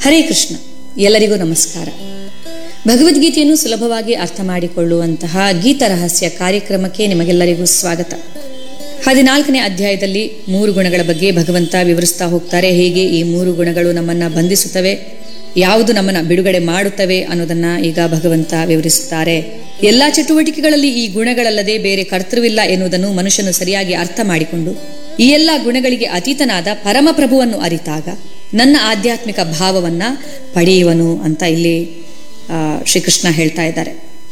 ಹರೇ ಕೃಷ್ಣ ಎಲ್ಲರಿಗೂ ನಮಸ್ಕಾರ ಭಗವದ್ಗೀತೆಯನ್ನು ಸುಲಭವಾಗಿ ಅರ್ಥ ಮಾಡಿಕೊಳ್ಳುವಂತಹ ಗೀತ ರಹಸ್ಯ ಕಾರ್ಯಕ್ರಮಕ್ಕೆ ನಿಮಗೆಲ್ಲರಿಗೂ ಸ್ವಾಗತ ಹದಿನಾಲ್ಕನೇ ಅಧ್ಯಾಯದಲ್ಲಿ ಮೂರು ಗುಣಗಳ ಬಗ್ಗೆ ಭಗವಂತ ವಿವರಿಸ್ತಾ ಹೋಗ್ತಾರೆ ಹೇಗೆ ಈ ಮೂರು ಗುಣಗಳು ನಮ್ಮನ್ನ ಬಂಧಿಸುತ್ತವೆ ಯಾವುದು ನಮ್ಮನ್ನ ಬಿಡುಗಡೆ ಮಾಡುತ್ತವೆ ಅನ್ನೋದನ್ನ ಈಗ ಭಗವಂತ ವಿವರಿಸುತ್ತಾರೆ ಎಲ್ಲಾ ಚಟುವಟಿಕೆಗಳಲ್ಲಿ ಈ ಗುಣಗಳಲ್ಲದೆ ಬೇರೆ ಕರ್ತೃವಿಲ್ಲ ಎನ್ನುವುದನ್ನು ಮನುಷ್ಯನು ಸರಿಯಾಗಿ ಅರ್ಥ ಮಾಡಿಕೊಂಡು ಈ ಎಲ್ಲ ಗುಣಗಳಿಗೆ ಅತೀತನಾದ ಪರಮಪ್ರಭುವನ್ನು ಅರಿತಾಗ ನನ್ನ ಆಧ್ಯಾತ್ಮಿಕ ಭಾವವನ್ನ ಪಡೆಯುವನು ಅಂತ ಇಲ್ಲಿ ಆ, ಶ್ರೀಕೃಷ್ಣ ಹೇಳ್ತಾ ಇದ್ದಾರೆ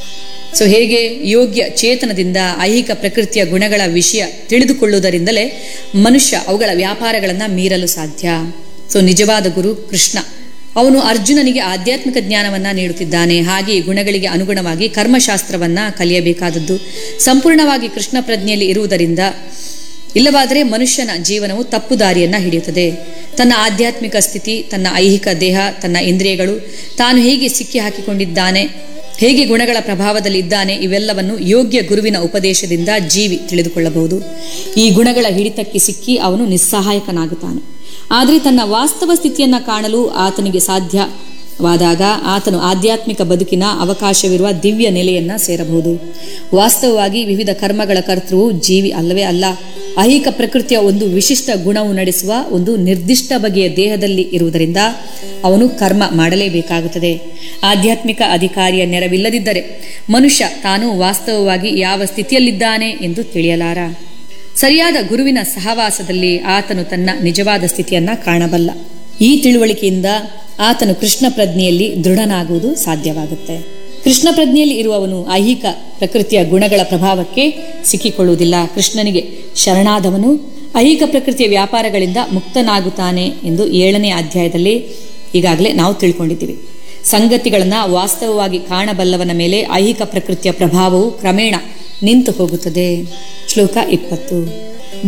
ಸೊ ಹೇಗೆ ಯೋಗ್ಯ ಚೇತನದಿಂದ ಐಹಿಕ ಪ್ರಕೃತಿಯ ಗುಣಗಳ ವಿಷಯ ತಿಳಿದುಕೊಳ್ಳುವುದರಿಂದಲೇ ಮನುಷ್ಯ ಅವುಗಳ ವ್ಯಾಪಾರಗಳನ್ನು ಮೀರಲು ಸಾಧ್ಯ ಸೊ ನಿಜವಾದ ಗುರು ಕೃಷ್ಣ ಅವನು ಅರ್ಜುನನಿಗೆ ಆಧ್ಯಾತ್ಮಿಕ ಜ್ಞಾನವನ್ನ ನೀಡುತ್ತಿದ್ದಾನೆ ಹಾಗೆ ಈ ಗುಣಗಳಿಗೆ ಅನುಗುಣವಾಗಿ ಕರ್ಮಶಾಸ್ತ್ರವನ್ನ ಕಲಿಯಬೇಕಾದದ್ದು ಸಂಪೂರ್ಣವಾಗಿ ಕೃಷ್ಣ ಪ್ರಜ್ಞೆಯಲ್ಲಿ ಇರುವುದರಿಂದ ಇಲ್ಲವಾದರೆ ಮನುಷ್ಯನ ಜೀವನವು ತಪ್ಪು ದಾರಿಯನ್ನ ಹಿಡಿಯುತ್ತದೆ ತನ್ನ ಆಧ್ಯಾತ್ಮಿಕ ಸ್ಥಿತಿ ತನ್ನ ಐಹಿಕ ದೇಹ ತನ್ನ ಇಂದ್ರಿಯಗಳು ತಾನು ಹೇಗೆ ಸಿಕ್ಕಿ ಹಾಕಿಕೊಂಡಿದ್ದಾನೆ ಹೇಗೆ ಗುಣಗಳ ಪ್ರಭಾವದಲ್ಲಿ ಇದ್ದಾನೆ ಇವೆಲ್ಲವನ್ನು ಯೋಗ್ಯ ಗುರುವಿನ ಉಪದೇಶದಿಂದ ಜೀವಿ ತಿಳಿದುಕೊಳ್ಳಬಹುದು ಈ ಗುಣಗಳ ಹಿಡಿತಕ್ಕೆ ಸಿಕ್ಕಿ ಅವನು ನಿಸ್ಸಹಾಯಕನಾಗುತ್ತಾನೆ ಆದರೆ ತನ್ನ ವಾಸ್ತವ ಸ್ಥಿತಿಯನ್ನ ಕಾಣಲು ಆತನಿಗೆ ಸಾಧ್ಯವಾದಾಗ ಆತನು ಆಧ್ಯಾತ್ಮಿಕ ಬದುಕಿನ ಅವಕಾಶವಿರುವ ದಿವ್ಯ ನೆಲೆಯನ್ನ ಸೇರಬಹುದು ವಾಸ್ತವವಾಗಿ ವಿವಿಧ ಕರ್ಮಗಳ ಕರ್ತೃವು ಜೀವಿ ಅಲ್ಲವೇ ಅಲ್ಲ ಐಹಿಕ ಪ್ರಕೃತಿಯ ಒಂದು ವಿಶಿಷ್ಟ ಗುಣವು ನಡೆಸುವ ಒಂದು ನಿರ್ದಿಷ್ಟ ಬಗೆಯ ದೇಹದಲ್ಲಿ ಇರುವುದರಿಂದ ಅವನು ಕರ್ಮ ಮಾಡಲೇಬೇಕಾಗುತ್ತದೆ ಆಧ್ಯಾತ್ಮಿಕ ಅಧಿಕಾರಿಯ ನೆರವಿಲ್ಲದಿದ್ದರೆ ಮನುಷ್ಯ ತಾನು ವಾಸ್ತವವಾಗಿ ಯಾವ ಸ್ಥಿತಿಯಲ್ಲಿದ್ದಾನೆ ಎಂದು ತಿಳಿಯಲಾರ ಸರಿಯಾದ ಗುರುವಿನ ಸಹವಾಸದಲ್ಲಿ ಆತನು ತನ್ನ ನಿಜವಾದ ಸ್ಥಿತಿಯನ್ನ ಕಾಣಬಲ್ಲ ಈ ತಿಳುವಳಿಕೆಯಿಂದ ಆತನು ಕೃಷ್ಣ ಪ್ರಜ್ಞೆಯಲ್ಲಿ ದೃಢನಾಗುವುದು ಸಾಧ್ಯವಾಗುತ್ತೆ ಕೃಷ್ಣ ಪ್ರಜ್ಞೆಯಲ್ಲಿ ಇರುವವನು ಐಹಿಕ ಪ್ರಕೃತಿಯ ಗುಣಗಳ ಪ್ರಭಾವಕ್ಕೆ ಸಿಕ್ಕಿಕೊಳ್ಳುವುದಿಲ್ಲ ಕೃಷ್ಣನಿಗೆ ಶರಣಾದವನು ಐಹಿಕ ಪ್ರಕೃತಿಯ ವ್ಯಾಪಾರಗಳಿಂದ ಮುಕ್ತನಾಗುತ್ತಾನೆ ಎಂದು ಏಳನೇ ಅಧ್ಯಾಯದಲ್ಲಿ ಈಗಾಗಲೇ ನಾವು ತಿಳ್ಕೊಂಡಿದ್ದೀವಿ ಸಂಗತಿಗಳನ್ನ ವಾಸ್ತವವಾಗಿ ಕಾಣಬಲ್ಲವನ ಮೇಲೆ ಐಹಿಕ ಪ್ರಕೃತಿಯ ಪ್ರಭಾವವು ಕ್ರಮೇಣ ನಿಂತು ಹೋಗುತ್ತದೆ ಶ್ಲೋಕ ಇಪ್ಪತ್ತು